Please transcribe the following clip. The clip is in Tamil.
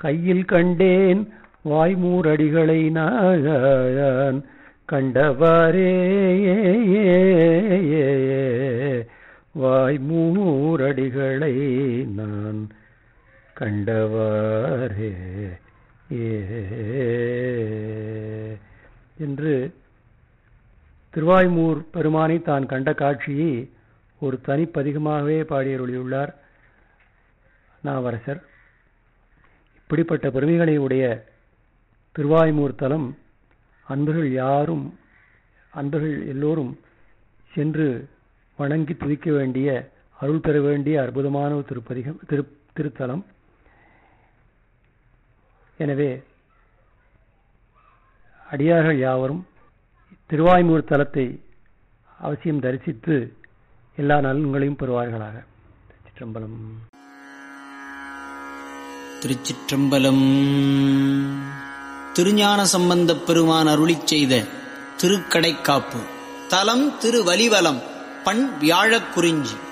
கையில் கண்டேன் வாய்மூரடிகளை நான் கண்டவாரே வாய்மூரடிகளை நான் கண்டவாரே என்று திருவாய்மூர் பெருமானை தான் கண்ட காட்சியை ஒரு தனிப்பதிகமாகவே பாடியருளியுள்ளார் நாவரசர் இப்படிப்பட்ட பெருமைகளை உடைய திருவாய்மூர் தலம் அன்பர்கள் யாரும் அன்பர்கள் எல்லோரும் சென்று வணங்கி துதிக்க வேண்டிய அருள் பெற வேண்டிய அற்புதமான ஒரு திருப்பதிகம் திரு திருத்தலம் எனவே அடியார்கள் யாவரும் திருவாய்மூர் தலத்தை அவசியம் தரிசித்து எல்லா நலன்களையும் பெறுவார்களாக சிற்றம்பலம் திருச்சிற்றம்பலம் திருஞான சம்பந்தப் பெருமான் அருளிச் செய்த திருக்கடைக்காப்பு தலம் திருவலிவலம் பண் வியாழக் குறிஞ்சி